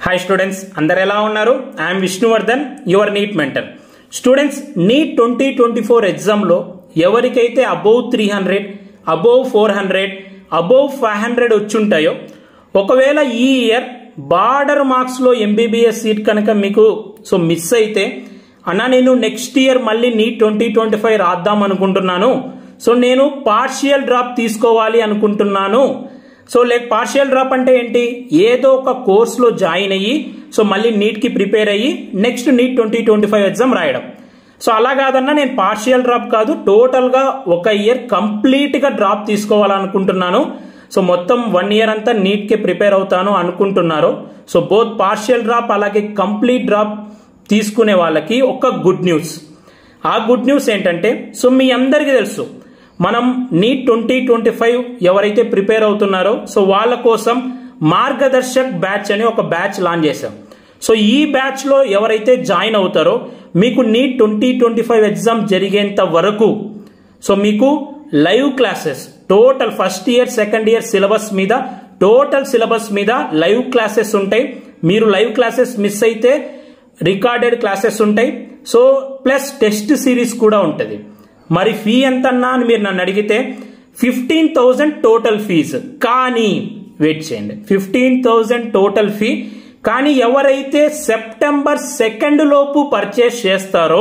hi students అందరు ఎలా ఉన్నారు I'm Vishnuvardhan your NEET mentor students NEET twenty twenty four ఎగ్జామ్లో ఎవరికైతే above three hundred above four hundred above five hundred వచ్చుంటాయో ఒకవేళ ఈ ఇయర్ బార్డర్ మార్క్స్లో ఎంబీబీఎస్ సీట్ కనుక మీకు సో మిస్ అయితే అన్నా నేను నెక్స్ట్ ఇయర్ మళ్ళీ నీట్ ట్వంటీ ట్వంటీ ఫైవ్ రాద్దాం అనుకుంటున్నాను సో నేను పార్షియల్ డ్రాప్ తీసుకోవాలి అనుకుంటున్నాను సో లైక్ పార్షియల్ డ్రాప్ అంటే ఏంటి ఏదో ఒక కోర్సులో జాయిన్ అయ్యి సో మళ్ళీ నీట్కి ప్రిపేర్ అయ్యి next NEET twenty twenty five exam రాయడం సో అలా కాదన్నా నేను పార్షియల్ డ్రాప్ కాదు టోటల్గా ఒక ఇయర్ కంప్లీట్గా డ్రాప్ తీసుకోవాలనుకుంటున్నాను సో మొత్తం వన్ ఇయర్ అంతా నీట్కి ప్రిపేర్ అవుతాను అనుకుంటున్నారు సో బోత్ పార్షియల్ డ్రాప్ అలాగే కంప్లీట్ డ్రాప్ తీసుకునే వాళ్ళకి ఒక గుడ్ న్యూస్ ఆ గుడ్ న్యూస్ ఏంటంటే సో మీ అందరికీ తెలుసు మనం నీట్ ట్వంటీ ట్వంటీ ఫైవ్ ఎవరైతే ప్రిపేర్ అవుతున్నారో సో వాళ్ళ కోసం మార్గదర్శక్ బ్యాచ్ అని ఒక బ్యాచ్ లాంచ్ చేశాం సో ఈ బ్యాచ్ లో ఎవరైతే జాయిన్ అవుతారో మీకు NEET twenty twenty five exam జరిగేంత వరకు సో మీకు live classes total first year second year syllabus మీద టోటల్ సిలబస్ మీద లైవ్ క్లాసెస్ ఉంటాయి మీరు లైవ్ క్లాసెస్ మిస్ అయితే రికార్డెడ్ క్లాసెస్ ఉంటాయి సో ప్లస్ టెస్ట్ సిరీస్ కూడా ఉంటుంది మరి ఫీ ఎంతన్నా అని మీరు నన్ను అడిగితే ఫిఫ్టీన్ థౌజండ్ టోటల్ ఫీజు కానీ వెయిట్ చేయండి ఫిఫ్టీన్ థౌజండ్ టోటల్ ఫీ కానీ ఎవరైతే సెప్టెంబర్ సెకండ్ లోపు పర్చేస్ చేస్తారో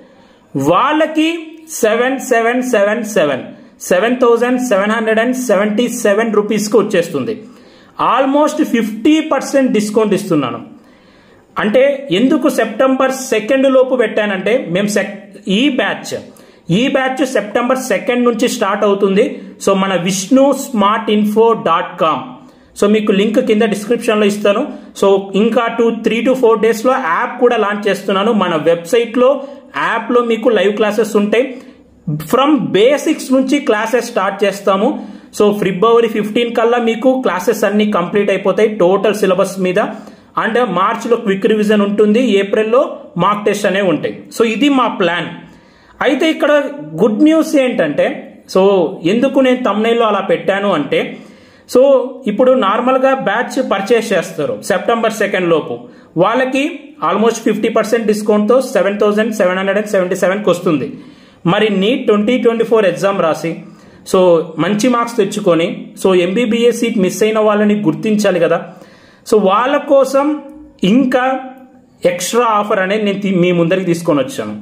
వాళ్ళకి seven seven seven seven seven thousand seven hundred and seventy seven రూపీస్కి వచ్చేస్తుంది ఆల్మోస్ట్ ఫిఫ్టీ పర్సెంట్ డిస్కౌంట్ ఇస్తున్నాను అంటే ఎందుకు సెప్టెంబర్ సెకండ్ లోపు పెట్టానంటే మేము ఈ బ్యాచ్ ఈ బ్యాచ్ సెప్టెంబర్ సెకండ్ నుంచి స్టార్ట్ అవుతుంది సో మన Vishnu smart info dot com so మీకు లింక్ కింద డిస్క్రిప్షన్ లో ఇస్తాను సో ఇంకా two three to four days లో యాప్ కూడా లాంచ్ చేస్తున్నాను మన వెబ్సైట్ లో యాప్ లో మీకు లైవ్ క్లాసెస్ ఉంటాయి ఫ్రమ్ బేసిక్స్ నుంచి క్లాసెస్ స్టార్ట్ చేస్తాము సో ఫిబ్రవరి ఫిఫ్టీన్ కల్లా మీకు క్లాసెస్ అన్ని కంప్లీట్ అయిపోతాయి టోటల్ సిలబస్ మీద అండ్ మార్చ్ లో క్విక్ రివిజన్ ఉంటుంది ఏప్రిల్లో మార్క్ టెస్ట్ అనేవి ఉంటాయి సో ఇది మా ప్లాన్ అయితే ఇక్కడ గుడ్ న్యూస్ ఏంటంటే సో ఎందుకు నేను తమ్నైల్లో అలా పెట్టాను అంటే సో ఇప్పుడు నార్మల్గా బ్యాచ్ పర్చేస్ చేస్తారు సెప్టెంబర్ సెకండ్ లోపు వాళ్ళకి ఆల్మోస్ట్ ఫిఫ్టీ పర్సెంట్ డిస్కౌంట్తో seven thousand seven hundred and seventy సెవెన్కి వస్తుంది మరి NEET twenty twenty four exam రాసి సో మంచి మార్క్స్ తెచ్చుకొని సో ఎంబీబీఎస్ సీట్ మిస్ అయిన వాళ్ళని గుర్తించాలి కదా సో వాళ్ళ కోసం ఇంకా ఎక్స్ట్రా ఆఫర్ అనేది నేను మీ ముందరికి తీసుకొని వచ్చాను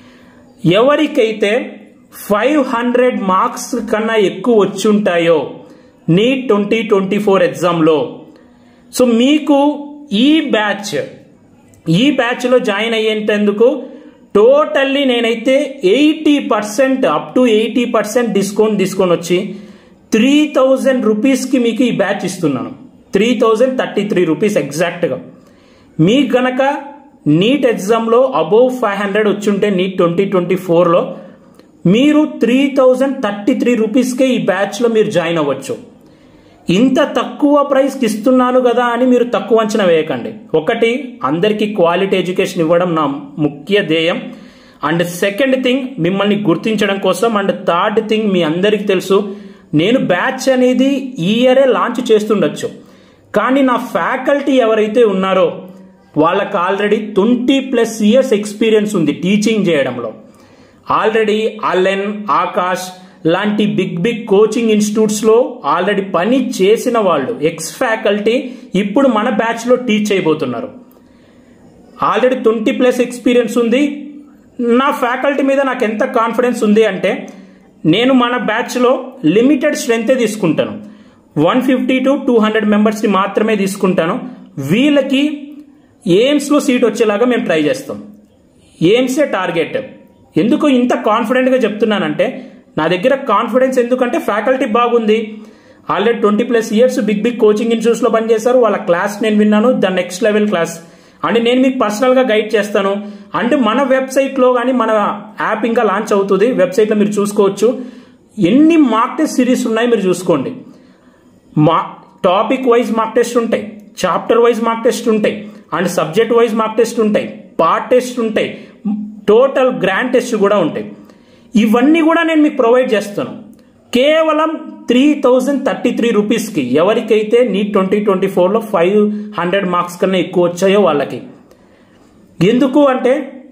ఎవరికైతే ఫైవ్ హండ్రెడ్ మార్క్స్ కన్నా ఎక్కువ వచ్చి ఉంటాయో నీట్ ట్వంటీ ట్వంటీ ఫోర్ ఎగ్జామ్లో సో మీకు ఈ బ్యాచ్ ఈ బ్యాచ్లో జాయిన్ అయ్యేందుకు టోటల్లీ నేనైతే eighty percent up to eighty percent discount తీసుకొని వచ్చి త్రీ థౌజండ్ రూపీస్కి మీకు ఈ బ్యాచ్ ఇస్తున్నాను three thousand thirty three rupees ఎగ్జాక్ట్గా మీకు గనక నీట్ ఎగ్జామ్లో అబోవ్ ఫైవ్ హండ్రెడ్ వచ్చుంటే నీట్ ట్వంటీ ట్వంటీ ఫోర్లో మీరు త్రీ థౌజండ్ థర్టీ త్రీ రూపీస్కే ఈ బ్యాచ్లో మీరు జాయిన్ అవ్వచ్చు ఇంత తక్కువ ప్రైస్కి ఇస్తున్నాను కదా అని మీరు తక్కువ అంచనా వేయకండి ఒకటి అందరికీ క్వాలిటీ ఎడ్యుకేషన్ ఇవ్వడం నా ముఖ్య ధ్యేయం అండ్ సెకండ్ థింగ్ మిమ్మల్ని గుర్తించడం కోసం అండ్ థర్డ్ థింగ్ మీ అందరికీ తెలుసు నేను బ్యాచ్ అనేది ఈ ఇయరే లాంచ్ చేస్తుండొచ్చు కానీ నా ఫ్యాకల్టీ ఎవరైతే ఉన్నారో వాళ్ళకి already twenty plus years experience ఉంది టీచింగ్ చేయడంలో ఆల్రెడీ అలెన్ ఆకాష్ లాంటి బిగ్ బిగ్ కోచింగ్ ఇన్స్టిట్యూట్స్లో ఆల్రెడీ పని చేసిన వాళ్ళు ఎక్స్ ఫ్యాకల్టీ ఇప్పుడు మన బ్యాచ్లో టీచ్ అయిపోతున్నారు ఆల్రెడీ ట్వంటీ ప్లస్ ఎక్స్పీరియన్స్ ఉంది నా ఫ్యాకల్టీ మీద నాకు ఎంత కాన్ఫిడెన్స్ ఉంది అంటే నేను మన బ్యాచ్లో లిమిటెడ్ స్ట్రెంతే తీసుకుంటాను one fifty to two hundred మెంబర్స్ని మాత్రమే తీసుకుంటాను వీళ్ళకి ఎయిమ్స్లో సీట్ వచ్చేలాగా మేము ట్రై చేస్తాం ఎయిమ్సే టార్గెట్ ఎందుకు ఇంత కాన్ఫిడెంట్గా చెప్తున్నానంటే నా దగ్గర కాన్ఫిడెన్స్ ఎందుకంటే ఫ్యాకల్టీ బాగుంది already twenty plus years big big coaching ఇన్స్టిట్యూట్స్లో పనిచేశారు వాళ్ళ క్లాస్ నేను విన్నాను the next level class and నేను మీకు పర్సనల్గా గైడ్ చేస్తాను అండ్ మన వెబ్సైట్లో కానీ మన యాప్ ఇంకా లాంచ్ అవుతుంది వెబ్సైట్లో మీరు చూసుకోవచ్చు ఎన్ని మార్క్ టెస్ట్ సిరీస్ ఉన్నాయి మీరు చూసుకోండి మా టాపిక్ వైజ్ మార్క్ టెస్ట్ ఉంటాయి చాప్టర్ వైజ్ మార్క్ టెస్ట్ ఉంటాయి and subject wise mark test ఉంటాయి పార్ట్ టెస్ట్ ఉంటాయి టోటల్ గ్రాండ్ టెస్ట్ కూడా ఉంటాయి ఇవన్నీ కూడా నేను మీకు ప్రొవైడ్ చేస్తాను కేవలం త్రీ థౌజండ్ థర్టీ త్రీ రూపీస్కి ఎవరికైతే నీట్ ట్వంటీ ట్వంటీ ఫోర్లో ఫైవ్ హండ్రెడ్ మార్క్స్ కన్నా ఎక్కువ వచ్చాయో వాళ్ళకి ఎందుకు అంటే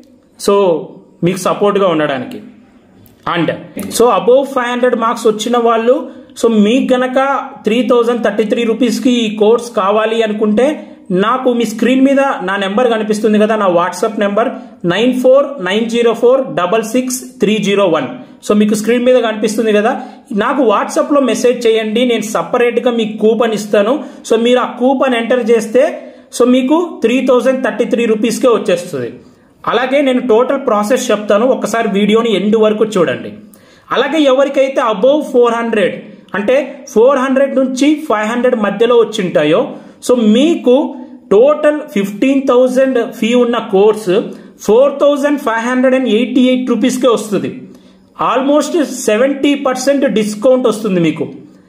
సో మీకు సపోర్ట్గా ఉండడానికి and so above five hundred marks వచ్చిన వాళ్ళు సో మీకు గనక త్రీ థౌజండ్ థర్టీ త్రీ రూపీస్కి ఈ కోర్స్ కావాలి అనుకుంటే నాకు మీ స్క్రీన్ మీద నా నెంబర్ కనిపిస్తుంది కదా నా WhatsApp number nine four nine zero four double six three zero one so మీకు స్క్రీన్ మీద కనిపిస్తుంది కదా నాకు వాట్సాప్లో మెసేజ్ చేయండి నేను సపరేట్గా మీకు కూపన్ ఇస్తాను సో మీరు ఆ కూపన్ ఎంటర్ చేస్తే సో మీకు త్రీ థౌజండ్ థర్టీ త్రీ రూపీస్కే వచ్చేస్తుంది అలాగే నేను టోటల్ ప్రాసెస్ చెప్తాను ఒకసారి వీడియోని ఎండ్ వరకు చూడండి అలాగే ఎవరికైతే అబోవ్ ఫోర్ హండ్రెడ్ అంటే ఫోర్ హండ్రెడ్ నుంచి ఫైవ్ హండ్రెడ్ మధ్యలో వచ్చింటాయో సో మీకు టోటల్ ఫిఫ్టీన్ థౌజండ్ ఫీ ఉన్న course four thousand five hundred and eighty eight రూపీస్కే వస్తుంది ఆల్మోస్ట్ సెవెంటీ పర్సెంట్ డిస్కౌంట్ వస్తుంది మీకు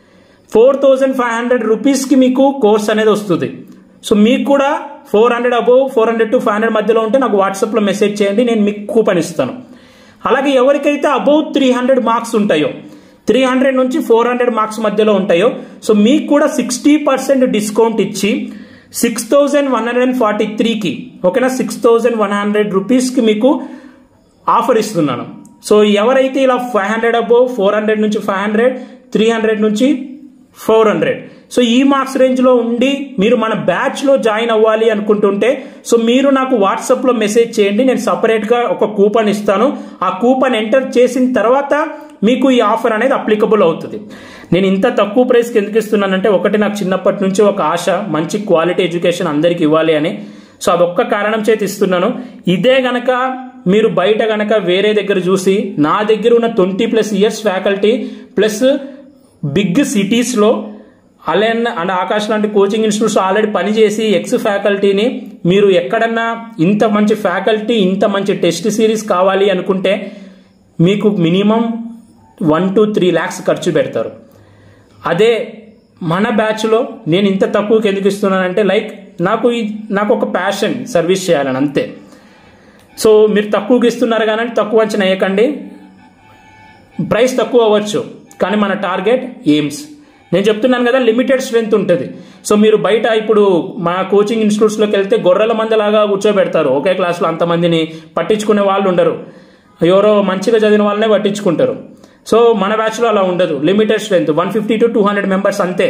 ఫోర్ థౌజండ్ ఫైవ్ హండ్రెడ్ రూపీస్కి మీకు కోర్స్ అనేది వస్తుంది సో మీకు కూడా four hundred above four hundred to five hundred మధ్యలో ఉంటే నాకు వాట్సాప్లో మెసేజ్ చేయండి నేను మీకు కూపన్ ఇస్తాను అలాగే ఎవరికైతే అబోవ్ త్రీ హండ్రెడ్ మార్క్స్ ఉంటాయో త్రీ హండ్రెడ్ నుంచి ఫోర్ హండ్రెడ్ మార్క్స్ మధ్యలో ఉంటాయో సో మీకు కూడా సిక్స్టీ పర్సెంట్ డిస్కౌంట్ ఇచ్చి six thousand one hundred and forty త్రీకి ఓకేనా సిక్స్ థౌజండ్ వన్ హండ్రెడ్ రూపీస్కి మీకు ఆఫర్ ఇస్తున్నాను సో ఎవరైతే ఇలా five hundred above four hundred నుంచి ఫైవ్ హండ్రెడ్ త్రీ హండ్రెడ్ నుంచి ఫోర్ హండ్రెడ్ సో ఈ మార్క్స్ రేంజ్లో ఉండి మీరు మన బ్యాచ్లో జాయిన్ అవ్వాలి అనుకుంటుంటే సో మీరు నాకు వాట్సాప్లో మెసేజ్ చేయండి నేను సపరేట్గా ఒక కూపన్ ఇస్తాను ఆ కూపన్ ఎంటర్ చేసిన తర్వాత మీకు ఈ ఆఫర్ అనేది అప్లికబుల్ అవుతుంది నేను ఇంత తక్కువ ప్రైస్కి ఎందుకు ఇస్తున్నానంటే ఒకటి నాకు చిన్నప్పటి నుంచి ఒక ఆశ మంచి క్వాలిటీ ఎడ్యుకేషన్ అందరికి ఇవ్వాలి అని సో అదొక్క కారణం చేతి ఇస్తున్నాను ఇదే గనక మీరు బయట గనక వేరే దగ్గర చూసి నా దగ్గర ఉన్న twenty plus years faculty plus big సిటీస్లో అలెన్ అండ్ ఆకాష్ లాంటి కోచింగ్ ఇన్స్టిట్యూట్స్ ఆల్రెడీ పనిచేసి ఎక్స్ ఫ్యాకల్టీని మీరు ఎక్కడన్నా ఇంత మంచి ఫ్యాకల్టీ ఇంత మంచి టెస్ట్ సిరీస్ కావాలి అనుకుంటే మీకు minimum one to three lakhs ఖర్చు పెడతారు అదే మన బ్యాచ్లో నేను ఇంత తక్కువకి ఎందుకు ఇస్తున్నానంటే లైక్ నాకు ఈ నాకు ఒక ప్యాషన్ సర్వీస్ చేయాలని అంతే సో మీరు తక్కువకి ఇస్తున్నారు కానీ తక్కువ అంచనా వేయకండి ప్రైస్ తక్కువ అవ్వచ్చు కానీ మన టార్గెట్ ఎయిమ్స్ నేను చెప్తున్నాను కదా లిమిటెడ్ స్ట్రెంత్ ఉంటుంది సో మీరు బయట ఇప్పుడు మా కోచింగ్ ఇన్స్టిట్యూట్స్లోకి వెళ్తే గొర్రెల మందలాగా కూర్చోబెడతారు ఒకే క్లాస్లో అంతమందిని పట్టించుకునే వాళ్ళు ఉండరు ఎవరో మంచిగా చదివిన వాళ్ళనే పట్టించుకుంటారు సో మన బ్యాచ్లో అలా ఉండదు limited strength one fifty to two hundred members అంతే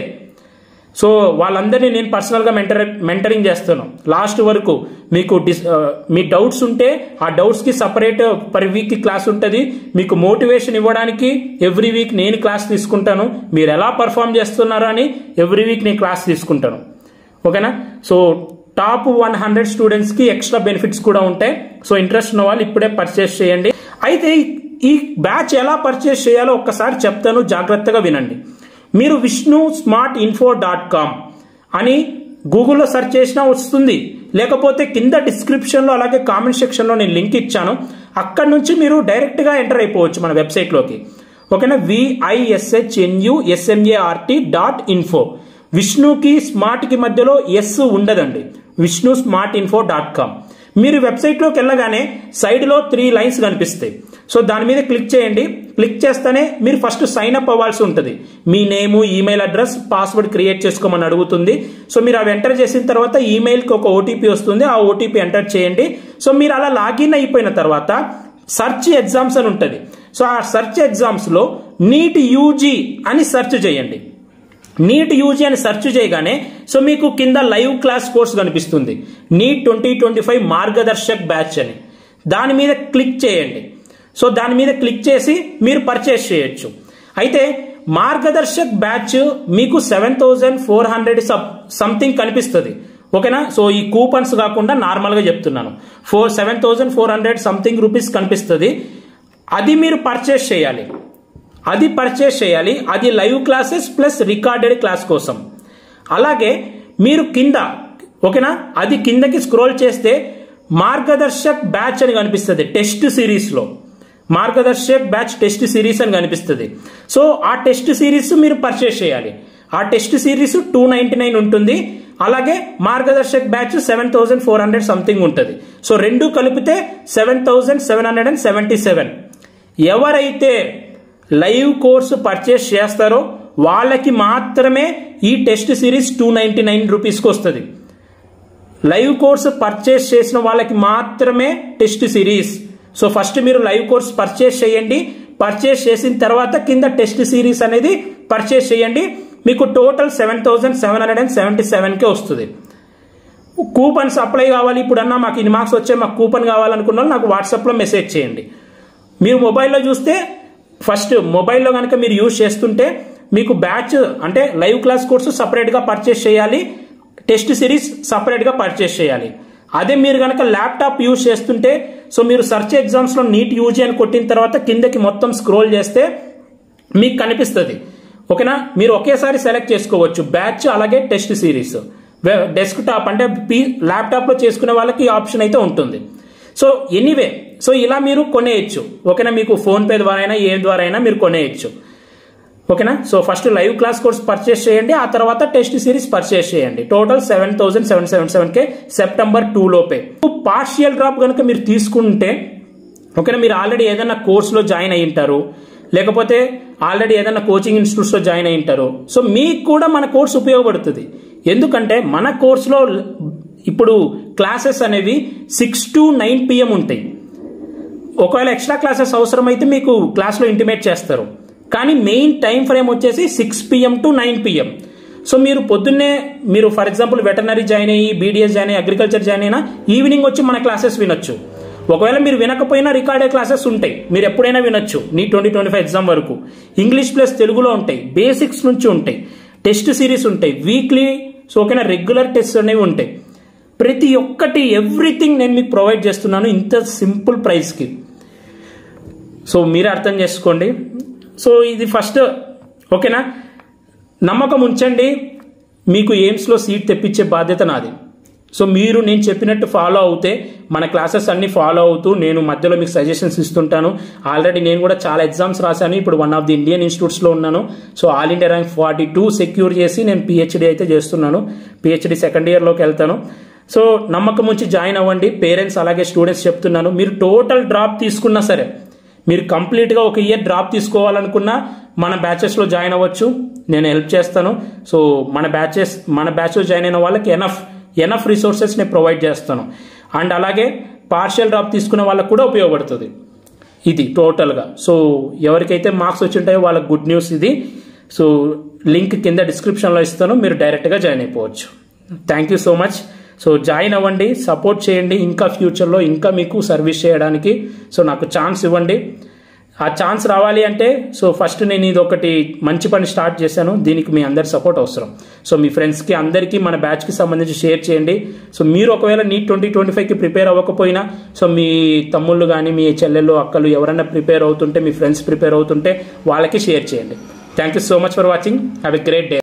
సో వాళ్ళందరినీ నేను పర్సనల్గా మెంటర్ మెంటరింగ్ చేస్తాను లాస్ట్ వరకు మీకు డిస్ మీ డౌట్స్ ఉంటే ఆ డౌట్స్కి సపరేట్ పర్ వీక్కి క్లాస్ ఉంటుంది మీకు మోటివేషన్ ఇవ్వడానికి ఎవ్రీ వీక్ నేను క్లాస్ తీసుకుంటాను మీరు ఎలా పర్ఫామ్ చేస్తున్నారో అని ఎవ్రీ వీక్ నేను క్లాస్ తీసుకుంటాను ఓకేనా సో టాప్ వన్ హండ్రెడ్ స్టూడెంట్స్కి ఎక్స్ట్రా బెనిఫిట్స్ కూడా ఉంటాయి సో ఇంట్రెస్ట్ ఉన్న వాళ్ళు ఇప్పుడే పర్చేస్ చేయండి అయితే ఈ బ్యాచ్ ఎలా పర్చేస్ చేయాలో ఒక్కసారి చెప్తాను జాగ్రత్తగా వినండి మీరు Vishnu smart info dot com అని గూగుల్లో సెర్చ్ చేసినా వస్తుంది లేకపోతే కింద డిస్క్రిప్షన్లో అలాగే కామెంట్ సెక్షన్లో నేను లింక్ ఇచ్చాను అక్కడ నుంచి మీరు డైరెక్ట్గా ఎంటర్ అయిపోవచ్చు మన వెబ్సైట్లోకి ఓకేనా విఐఎస్హెచ్ఎన్యు ఎస్ఎంఏఆర్టీ డాట్ ఇన్ఫో విష్ణుకి స్మార్ట్కి మధ్యలో ఎస్ ఉండదండి Vishnu smart info dot com మీరు వెబ్సైట్లోకి వెళ్ళగానే సైడ్లో త్రీ లైన్స్ కనిపిస్తాయి సో దాని మీద క్లిక్ చేయండి క్లిక్ చేస్తేనే మీరు ఫస్ట్ సైన్ అప్ అవ్వాల్సి ఉంటుంది మీ name email address password create చేసుకోమని అడుగుతుంది సో మీరు అవి ఎంటర్ చేసిన తర్వాత ఈమెయిల్కి ఒక ఓటీపీ వస్తుంది ఆ ఓటీపీ ఎంటర్ చేయండి సో మీరు అలా లాగిన్ అయిపోయిన తర్వాత సర్చ్ ఎగ్జామ్స్ అని ఉంటుంది సో ఆ సర్చ్ ఎగ్జామ్స్లో నీట్ యూజీ అని సెర్చ్ చేయండి నీట్ యూజీ అని సెర్చ్ చేయగానే సో మీకు కింద లైవ్ క్లాస్ కోర్స్ కనిపిస్తుంది NEET twenty twenty five Margdarshak batch అని దాని మీద క్లిక్ చేయండి సో దాని మీద క్లిక్ చేసి మీరు పర్చేస్ చేయొచ్చు అయితే మార్గదర్శక్ బ్యాచ్ మీకు seven thousand four hundred something కనిపిస్తుంది ఓకేనా సో ఈ కూపన్స్ కాకుండా నార్మల్గా చెప్తున్నాను four seven thousand four hundred something rupees కనిపిస్తుంది అది మీరు పర్చేస్ చేయాలి అది పర్చేస్ చేయాలి అది live classes plus recorded class కోసం అలాగే మీరు కింద ఓకేనా అది కిందకి స్క్రోల్ చేస్తే మార్గదర్శక్ బ్యాచ్ అని కనిపిస్తుంది టెస్ట్ సిరీస్లో మార్గదర్శక్ బ్యాచ్ టెస్ట్ సిరీస్ అని కనిపిస్తుంది సో ఆ టెస్ట్ సిరీస్ మీరు పర్చేస్ చేయాలి ఆ test series two ninety nine ఉంటుంది అలాగే Margdarshak batch seven thousand four hundred something ఉంటుంది సో రెండు కలిపితే seven thousand seven hundred and seventy seven ఎవరైతే లైవ్ కోర్సు పర్చేస్ చేస్తారో వాళ్ళకి మాత్రమే ఈ test series two ninety nine రూపీస్కి వస్తుంది లైవ్ కోర్స్ పర్చేస్ చేసిన వాళ్ళకి మాత్రమే టెస్ట్ సిరీస్ సో ఫస్ట్ మీరు లైవ్ కోర్స్ పర్చేస్ చేయండి పర్చేస్ చేసిన తర్వాత కింద టెస్ట్ సిరీస్ అనేది పర్చేస్ చేయండి మీకు total seven thousand seven hundred and seventy సెవెన్కే వస్తుంది కూపన్స్ అప్లై కావాలి ఇప్పుడన్నా మాకు ఇన్ని మార్క్స్ వచ్చే మాకు కూపన్ కావాలనుకున్న వాళ్ళు నాకు వాట్సాప్లో మెసేజ్ చేయండి మీరు మొబైల్లో చూస్తే ఫస్ట్ మొబైల్లో కనుక మీరు యూజ్ చేస్తుంటే మీకు బ్యాచ్ అంటే లైవ్ క్లాస్ కోర్సు సపరేట్గా పర్చేస్ చేయాలి టెస్ట్ సిరీస్ సపరేట్గా పర్చేస్ చేయాలి అదే మీరు కనుక ల్యాప్టాప్ యూజ్ చేస్తుంటే సో మీరు సర్చ్ ఎగ్జామ్స్లో నీట్ యూజ్ అని కొట్టిన తర్వాత కిందకి మొత్తం స్క్రోల్ చేస్తే మీకు కనిపిస్తుంది ఓకేనా మీరు ఒకేసారి సెలెక్ట్ చేసుకోవచ్చు బ్యాచ్ అలాగే టెస్ట్ సిరీస్ డెస్క్ టాప్ అంటే పీ ల్యాప్టాప్లో చేసుకునే వాళ్ళకి ఈ ఆప్షన్ అయితే ఉంటుంది సో ఎనీవే సో ఇలా మీరు కొనేయచ్చు ఓకేనా మీకు ఫోన్పే ద్వారా అయినా ఏ ద్వారా అయినా మీరు కొనేయచ్చు ఓకేనా so first live class course purchase చేయండి ఆ తర్వాత టెస్ట్ సిరీస్ పర్చేస్ చేయండి total seven thousand seven seven seven కే సెప్టెంబర్ టూ లోపే పార్షియల్ డ్రాప్ కనుక మీరు తీసుకుంటే ఓకేనా మీరు ఆల్రెడీ ఏదైనా కోర్సులో జాయిన్ అయి ఉంటారు లేకపోతే ఆల్రెడీ ఏదైనా కోచింగ్ ఇన్స్టిట్యూట్స్లో జాయిన్ అయి ఉంటారు సో మీకు కూడా మన కోర్స్ ఉపయోగపడుతుంది ఎందుకంటే మన కోర్సులో ఇప్పుడు క్లాసెస్ అనేవి సిక్స్ టు నైన్ పిఎం ఉంటాయి ఒకవేళ ఎక్స్ట్రా క్లాసెస్ అవసరమైతే మీకు క్లాస్లో ఇంటిమేట్ చేస్తారు కానీ మెయిన్ టైం ఫ్రేమ్ వచ్చేసి six PM to nine PM so మీరు పొద్దున్నే మీరు ఫర్ ఎగ్జాంపుల్ వెటనరీ జాయిన్ అయ్యి బీడిఎస్ జాయిన్ అయ్యి అగ్రికల్చర్ జాయిన్ అయినా ఈవినింగ్ వచ్చి మన క్లాసెస్ వినొచ్చు ఒకవేళ మీరు వినకపోయినా రికార్డే క్లాసెస్ ఉంటాయి మీరు ఎప్పుడైనా వినొచ్చు NEET twenty twenty five exam వరకు ఇంగ్లీష్ ప్లస్ తెలుగులో ఉంటాయి బేసిక్స్ నుంచి ఉంటాయి టెస్ట్ సిరీస్ ఉంటాయి వీక్లీ సో ఓకేనా రెగ్యులర్ టెస్ట్ అనేవి ఉంటాయి ప్రతి ఒక్కటి ఎవ్రీథింగ్ నేను మీకు ప్రొవైడ్ చేస్తున్నాను ఇంత సింపుల్ ప్రైస్కి సో మీరే అర్థం చేసుకోండి సో ఇది ఫస్ట్ ఓకేనా నమ్మకం ఉంచండి మీకు ఎయిమ్స్లో సీట్ తెప్పించే బాధ్యత నాది సో మీరు నేను చెప్పినట్టు ఫాలో అవుతే మన క్లాసెస్ అన్ని ఫాలో అవుతూ నేను మధ్యలో మీకు సజెషన్స్ ఇస్తుంటాను ఆల్రెడీ నేను కూడా చాలా ఎగ్జామ్స్ రాశాను ఇప్పుడు వన్ ఆఫ్ ది ఇండియన్ ఇన్స్టిట్యూట్స్లో ఉన్నాను so all India rank forty two secure చేసి నేను పిహెచ్డి అయితే చేస్తున్నాను పిహెచ్డి సెకండ్ ఇయర్లోకి వెళ్తాను సో నమ్మకం ఉంచి జాయిన్ అవ్వండి పేరెంట్స్ అలాగే స్టూడెంట్స్ చెప్తున్నాను మీరు టోటల్ డ్రాప్ తీసుకున్నా సరే మీరు కంప్లీట్గా ఒక ఇయర్ డ్రాప్ తీసుకోవాలనుకున్నా మన బ్యాచెస్లో జాయిన్ అవ్వచ్చు నేను హెల్ప్ చేస్తాను సో మన బ్యాచెస్ మన బ్యాచ్లో జాయిన్ అయిన వాళ్ళకి ఎనఫ్ ఎనఫ్ రిసోర్సెస్ నేను ప్రొవైడ్ చేస్తాను అండ్ అలాగే పార్షియల్ డ్రాప్ తీసుకునే వాళ్ళకు కూడా ఉపయోగపడుతుంది ఇది టోటల్గా సో ఎవరికైతే మార్క్స్ వచ్చి ఉంటాయో వాళ్ళకి గుడ్ న్యూస్ ఇది సో లింక్ కింద డిస్క్రిప్షన్లో ఇస్తాను మీరు డైరెక్ట్గా జాయిన్ అయిపోవచ్చు thank you so much so join అవ్వండి సపోర్ట్ చేయండి ఇంకా ఫ్యూచర్లో ఇంకా మీకు సర్వీస్ చేయడానికి సో నాకు ఛాన్స్ ఇవ్వండి ఆ ఛాన్స్ రావాలి అంటే సో ఫస్ట్ నేను ఇది ఒకటి మంచి పని స్టార్ట్ చేశాను దీనికి మీ అందరి సపోర్ట్ అవసరం సో మీ ఫ్రెండ్స్కి అందరికీ మన బ్యాచ్కి సంబంధించి షేర్ చేయండి సో మీరు ఒకవేళ నీట్ ట్వంటీ ట్వంటీ ఫైవ్కి ప్రిపేర్ అవ్వకపోయినా సో మీ తమ్ముళ్ళు కానీ మీ చెల్లెళ్ళు అక్కలు ఎవరైనా ప్రిపేర్ అవుతుంటే మీ ఫ్రెండ్స్ ప్రిపేర్ అవుతుంటే వాళ్ళకి షేర్ చేయండి thank you so much for watching have a great day